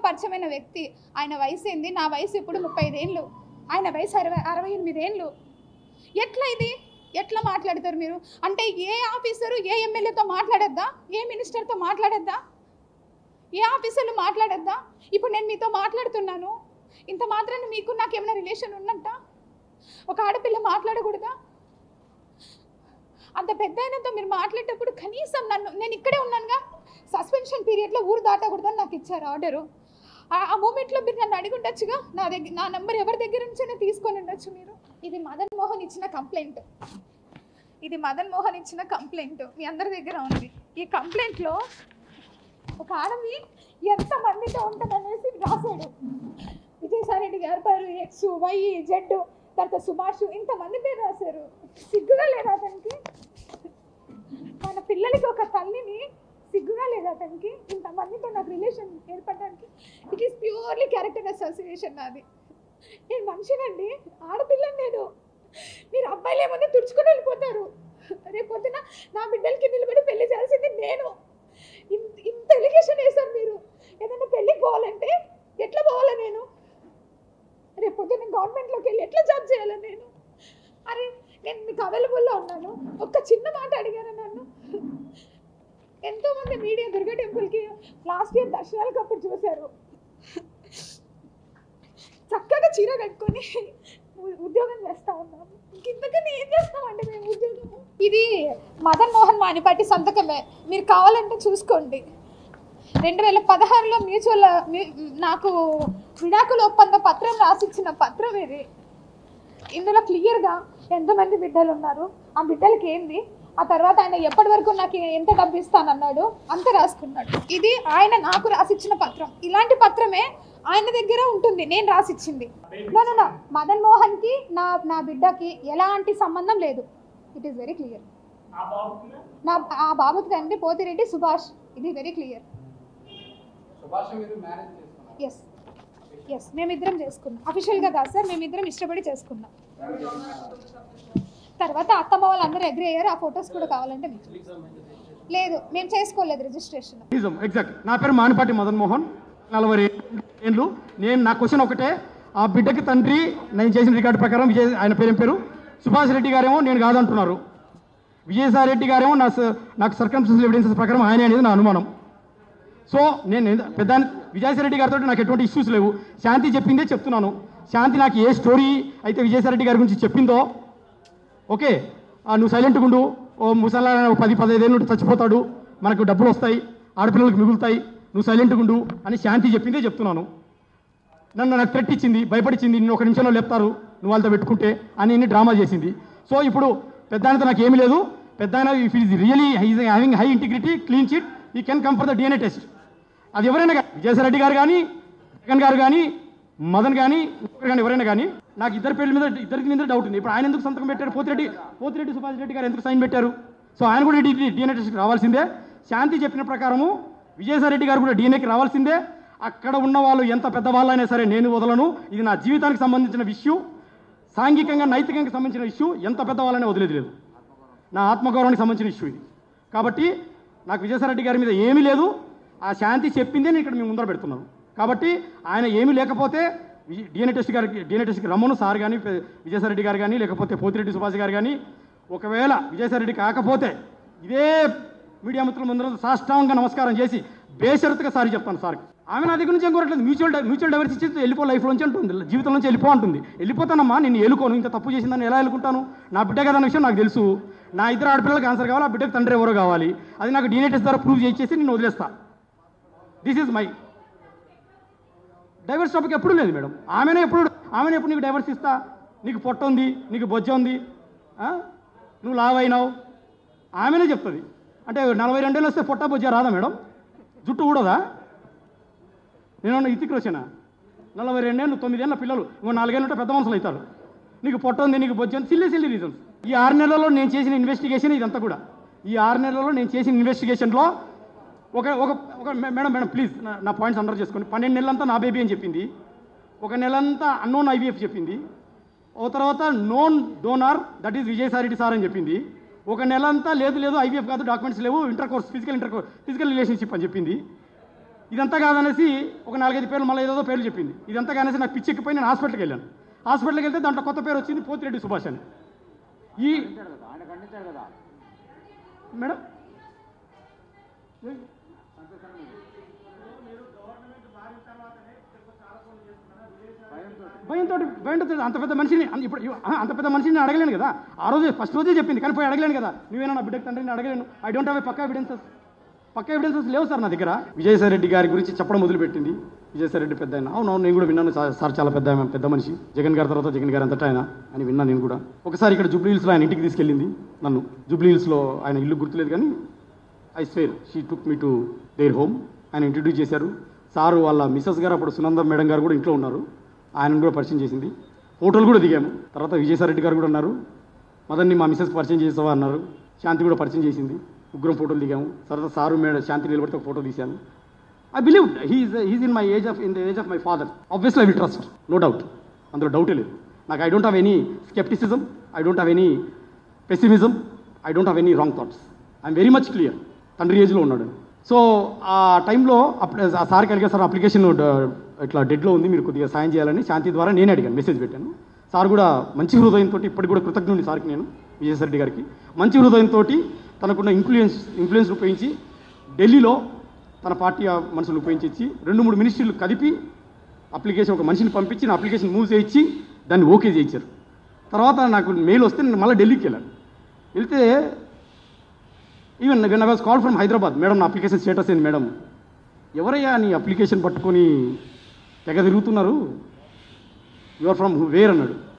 పరిచయమైన వ్యక్తి ఆయన వయసు ఏంది నా వయసు ఇప్పుడు ముప్పై ఐదేళ్ళు ఆయన వయసు అరవై అరవై ఎనిమిది ఏళ్ళు ఎట్లా ఇది ఎట్లా మాట్లాడతారు మీరు అంటే ఏ ఆఫీసరు ఏ ఎమ్మెల్యేతో మాట్లాడొద్దా ఏ మినిస్టర్తో మాట్లాడొద్దా ఏ ఆఫీసర్లు మాట్లాడొద్దా ఇప్పుడు నేను మీతో మాట్లాడుతున్నాను ఇంత మాత్రాన్ని మీకు నాకు ఏమైనా రిలేషన్ ఉన్నట్ట ఒక ఆడపిల్ల మాట్లాడకూడదా అంత పెద్ద అయినంత మీరు మాట్లాడేటప్పుడు కనీసం నన్ను నేను ఇక్కడే ఉన్నానుగా సస్పెన్షన్ పీరియడ్లో ఊరు దాటకూడదని నాకు ఇచ్చారు ఆర్డరు ఆ మూమెంట్లో మీరు నన్ను అడిగి ఉండొచ్చుగా నా దగ్గర నా నెంబర్ ఎవరి దగ్గర నుంచైనా తీసుకొని ఉండొచ్చు మీరు ఇది మదన్ మోహన్ ఇచ్చిన కంప్లైంట్ ఇది మదన్ మోహన్ ఇచ్చిన కంప్లైంట్ మీ అందరి దగ్గర ఉంది ఈ కంప్లైంట్లో ఒక ఆడది ఎంత మందితో ఉంటుందనేసి రాశాడు విజయసాయిరెడ్డి గారి పేరు ఎక్స్ వై జెడ్ తర్వాత సుభాష్ ఇంతమంది పేరు రాశారు సిగ్గుగా లేదా అతనికి మన పిల్లలకి ఒక తల్లిని సిగ్గుగా లేదా అతనికి ఇంతమందితో నాకు రిలేషన్ ఏర్పడడానికి it is purely character association నాది నేను మనిషినండి ఆడపిల్లని నేను మీరు అబ్బాయిలు ఏముంది తుడుచుకొని వెళ్ళిపోతారు రేపు పొద్దున నా బిడ్డలకి నిలబడి పెళ్లి చేయాల్సింది నేను ఇంత ఇంత ఎలిగేషన్ వేశారు మీరు ఏదైనా పెళ్ళికి పోవాలంటే ఎట్లా పోవాలా నేను రేపు పొద్దున్న గవర్నమెంట్లోకి వెళ్ళి ఎట్లా జాబ్ చేయాలి నేను అరే నేను మీకు అవైలబుల్లో ఉన్నాను ఒక్క చిన్న మాట అడిగాను నన్ను ఎంతోమంది మీడియా దుర్గా టెంపుల్కి లాస్ట్ ఇయర్ దర్శనాలకు అప్పుడు చూశారు చక్కగా చీర కట్టుకొని ఉ- ఉద్యోగం చేస్తా ఉన్నాము ఇంతకన్నా ఏం చేస్తామండి మేము ఉద్యోగం ఇది మదన్ మోహన్ మానిపాటి సంతకమే మీరు కావాలంటే చూసుకోండి రెండు వేల పదహారులో మ్యూచువల్ మ్యూ- నాకు విడాకుల ఒప్పంద పత్రం రాసిచ్చిన పత్రం ఇది ఇందులో క్లియర్గా ఎంతమంది బిడ్డలు ఉన్నారు ఆ బిడ్డలకి ఏంది ఆ తర్వాత ఆయన ఎప్పటి వరకు నాకు ఎంత డబ్బు ఇస్తానన్నాడు అంత రాసుకున్నాడు ఇది ఆయన నాకు రాసిచ్చిన పత్రం ఇలాంటి పత్రమే ఆయన దగ్గర ఉంటుంది నేను రాసిచ్చింది నో నో నో మదన్ మోహన్కి నా నా బిడ్డకి ఎలాంటి సంబంధం లేదు ఇట్ ఈస్ వెరీ క్లియర్ నా ఆ బాబుకి తండ్రి పోతిరెడ్డి సుభాష్ ఇది వెరీ క్లియర్ సుభాష్ మీరు మేనేజ్ చేసుకున్నారు ఎస్ ఎస్ మేమిద్దరం చేసుకున్నాం అఫీషియల్గా కాదు సార్ మేమిద్దరం ఇష్టపడి చేసుకున్నాం తర్వాత అత్తమ్మ వాళ్ళందరూ అగ్రి అయ్యారు ఆ ఫొటోస్ కూడా కావాలంటే మీకు లేదు మేము చేసుకోలేదు రిజిస్ట్రేషన్ నిజం ఎగ్జాక్ట్ నా పేరు మానిపాటి మదన్ మోహన్ నలభై ఏళ్ళు నేను నా క్వశ్చన్ ఒకటే ఆ బిడ్డకి తండ్రి నేను చేసిన రికార్డు ప్రకారం విజయ్ ఆయన పేరు ఏం పేరు సుభాష్ రెడ్డి గారేమో నేను కాదంటున్నారు విజయసాయి రెడ్డి గారేమో నా స- నాకు సర్కమ్స్టెన్షియల్ ఎవిడెన్సెస్ ప్రకారం ఆయన అనేది నా అనుమానం సో నేను ఎంత- పెద్ద విజయసాయి రెడ్డి గారితో నాకు ఎటువంటి ఇష్యూస్ లేవు శాంతి చెప్పిందే చెప్తున్నాను శాంతి నాకు ఏ స్టోరీ అయితే విజయసాయి రెడ్డి గారి గురించి చెప్పిందో ఓకే ఆ, నువ్వు సైలెంట్గా ఉండు ఓ ముసలా ఒక పది పదహైదు ఏళ్ళు చచ్చిపోతాడు మనకు డబ్బులు వస్తాయి ఆడపిల్లలకు మిగులుతాయి నువ్వు సైలెంట్గా ఉండు అని శాంతి చెప్పిందే చెప్తున్నాను నన్ను నాకు థ్రెట్ ఇచ్చింది భయపడిచ్చింది నిన్ను ఒక నిమిషంలో లేపుతారు నువ్వు వాళ్ళతో పెట్టుకుంటే అని ఇన్ని డ్రామా చేసింది సో ఇప్పుడు పెద్ద ఆయనతో నాకు ఏమీ లేదు పెద్ద ఆయన if is really he's having high integrity clean chit he can come for the DNA test అది ఎవరైనా కానీ విజయసాయి రెడ్డి గారు కానీ జగన్ గారు కానీ మదన్ కానీ ఇంకొకరు కానీ ఎవరైనా కానీ నాకు ఇద్దరు పేర్ల మీద ఇద్దరికి మీద డౌట్ ఉంది ఇప్పుడు ఆయన ఎందుకు సంతకం పెట్టారు పోతిరెడ్డి పోతిరెడ్డి సుభాష్ రెడ్డి గారు ఎందుకు సైన్ పెట్టారు సో ఆయన కూడా డిఎన్ఏ టెస్ట్కి రావాల్సిందే శాంతి చెప్పిన ప్రకారము విజయసాయి రెడ్డి గారు కూడా డిఎన్ఏకి రావాల్సిందే అక్కడ ఉన్న వాళ్ళు ఎంత పెద్దవాళ్ళైనా సరే నేను వదలను ఇది నా జీవితానికి సంబంధించిన విషయం సాంఘికంగా నైతికంగా సంబంధించిన ఇష్యూ ఎంత పెద్దవాళ్ళనే వదిలేదు లేదు నా ఆత్మగౌరవానికి సంబంధించిన ఇష్యూ ఇది కాబట్టి నాకు విజయసాయిరెడ్డి గారి మీద ఏమీ లేదు ఆ శాంతి చెప్పిందే నేను ఇక్కడ మేము ముందర పెడుతున్నాను కాబట్టి ఆయన ఏమీ లేకపోతే డిఎన్ఏ టెస్ట్ గారికి డిఎన్ఏ టెస్ట్కి రమ్మను సార్ కానీ విజయసాయిరెడ్డి గారు కానీ లేకపోతే పోతిరెడ్డి సుభాష్ గారు కానీ ఒకవేళ విజయసాయిరెడ్డి కాకపోతే ఇదే మీడియా మిత్రుల ముందర సాష్టాంగ నమస్కారం చేసి బేషరతుగా సారి చెప్తాను సార్ ఆమె నా దగ్గర నుంచి ఏం కోరట్లేదు మ్యూచువల్ డై- మ్యూచువల్ డైవర్స్ ఇచ్చి వెళ్ళిపో లైఫ్ నుంచి అంటుంది జీవితం నుంచి వెళ్ళిపో అంటుంది వెళ్ళిపోతానమ్మా నేను ఎలుకోను ఇంత తప్పు చేసిందని ఎలా ఎలుకుంటాను నా బిడ్డ కదా అన్న విషయం నాకు తెలుసు నా ఇద్దరు ఆడపిల్లలకు ఆన్సర్ కావాలి ఆ బిడ్డకు తండ్రి ఎవరో కావాలి అది నాకు DNA టెస్ట్ ద్వారా ప్రూవ్ చేసేసి నేను వదిలేస్తా this is my divorce topic ఎప్పుడు లేదు మేడం ఆమెనే ఎప్పుడు ఆమెనే ఎప్పుడు నీకు డైవర్స్ ఇస్తా నీకు పొట్ట ఉంది నీకు బొజ్జ ఉంది ఆ? నువ్వు లావ్ అయినావు ఆమెనే చెప్తుంది అంటే నలభై రెండేళ్ళు వస్తే పొట్ట బొజ్జ రాదా మేడం జుట్టు ఊడదా నేను ఇతికి వచ్చానా నలభై రెండేళ్ళు తొమ్మిదేళ్ళ పిల్లలు ఇంకో నాలుగేళ్ళు ఉంటే పెద్ద మనుషులు అవుతారు నీకు పొట్ట ఉంది నీకు బొజ్జ ఉంది సిల్లీ సిల్లీ రీజన్స్ ఈ ఆరు నెలల్లో నేను చేసిన ఇన్వెస్టిగేషన్ ఇదంతా కూడా ఈ ఆరు నెలల్లో నేను చేసిన ఇన్వెస్టిగేషన్లో ఒక ఒక ఒక మే- మేడం మేడం ప్లీజ్ నా- నా పాయింట్స్ అండర్ చేసుకోండి పన్నెండు నెలలంతా నా బేబీ అని చెప్పింది ఒక నెలంతా అన్నోన్ ఐవీఎఫ్ చెప్పింది ఓ తర్వాత known donor that is Vijayasai Reddy sir అని చెప్పింది ఒక నెలంతా లేదు లేదు ఐవీఎఫ్ కాదు డాక్యుమెంట్స్ లేవు intercourse physical intercourse physical relationship అని చెప్పింది ఇదంతా కాదనేసి ఒక నాలుగైదు పేర్లు మళ్ళీ ఏదో పేర్లు చెప్పింది ఇదంతా కాదనేసి నాకు పిచ్చి ఎక్కిపోయి నేను హాస్పిటల్కి వెళ్ళాను హాస్పిటల్కి వెళ్తే దాంట్లో కొత్త పేరు వచ్చింది పోతిరెడ్డి సుభాష్ అని ఈ మేడం భయంతో భయంతో అంత పెద్ద మనిషిని అన్- ఇప్పుడు ఇవ్- ఆ, అంత పెద్ద మనిషిని నేను అడగలేను కదా ఆ రోజే ఫస్ట్ రోజే చెప్పింది కానీ పోయి అడగలేను కదా నువ్వేనా నా బిడ్డకు తండ్రిని అడగలేను ఐ డోంట్ హ్యావ్ ఏ పక్క ఎవిడెన్సెస్ పక్క ఎవిడెన్సెస్ లేవు సార్ నా దగ్గర విజయసాయి రెడ్డి గారి గురించి చెప్పడం మొదలుపెట్టింది విజయసాయి రెడ్డి పెద్ద ఆయన అవును అవును నేను కూడా విన్నాను సార్ సార్ చాలా పెద్ద ఆయన, పెద్ద మనిషి జగన్ గారి తర్వాత జగన్ గారు అంతటా ఆయన అని విన్నాను నేను కూడా ఒకసారి ఇక్కడ జూబ్లీ హిల్స్లో ఆయన ఇంటికి తీసుకెళ్ళింది నన్ను జూబ్లీ హిల్స్లో ఆయన ఇల్లు గుర్తులేదు కానీ I swear she took me to their home ఆయన ఇంట్రడ్యూస్ చేశారు సారు వాళ్ళ మిస్సెస్ గారు అప్పుడు సునంద మేడం గారు కూడా ఇంట్లో ఉన్నారు ఆయనను కూడా పరిచయం చేసింది ఫోటోలు కూడా దిగాము తర్వాత విజయసాయి రెడ్డి గారు కూడా ఉన్నారు మదన్ని మా మిస్సెస్ పరిచయం చేసావా అన్నారు శాంతి కూడా పరిచయం చేసింది ముగ్గురం ఫోటోలు దిగాము తర్వాత సారు మేడం శాంతి నిలబడితే ఒక ఫోటో తీశాను I believe he's he's in my age of in the age of my father obviously I will trust no doubt అందులో డౌటే లేదు నాకు I don't have any scepticism I don't have any pessimism I don't have any wrong thoughts I'm very much clear తండ్రి ఏజ్లో ఉన్నాడు so ఆ టైంలో అప్పుడు ఆ సార్కి అడిగా సార్ అప్లికేషన్ ఇట్లా డెడ్లో ఉంది మీరు కొద్దిగా సాయం చేయాలని శాంతి ద్వారా నేనే అడిగాను మెసేజ్ పెట్టాను సార్ కూడా మంచి హృదయంతో ఇప్పటికి కూడా కృతజ్ఞుడి సార్కి నేను విజయసాయి రెడ్డి గారికి మంచి హృదయంతో తనకున్న ఇన్ఫ్లుయెన్స్ ఇన్ఫ్లుయెన్స్ ఉపయోగించి ఢిల్లీలో తన పార్టీ ఆ మనుషులు ఉపయోగించి ఇచ్చి రెండు మూడు మినిస్ట్రీలు కదిపి అప్లికేషన్ ఒక మనిషిని పంపించి నా అప్లికేషన్ మూవ్ చేయించి దాన్ని ఓకే చేయించారు తర్వాత నాకు మెయిల్ వస్తే నేను మళ్ళీ ఢిల్లీకి వెళ్ళాను వెళ్తే even when I was call from Hyderabad madam నా అప్లికేషన్ స్టేటస్ ఏంది మేడం ఎవరయ్యా నీ అప్లికేషన్ పట్టుకొని తెగ తిరుగుతున్నారు యువర్ ఫ్రమ్ వేర్ అన్నాడు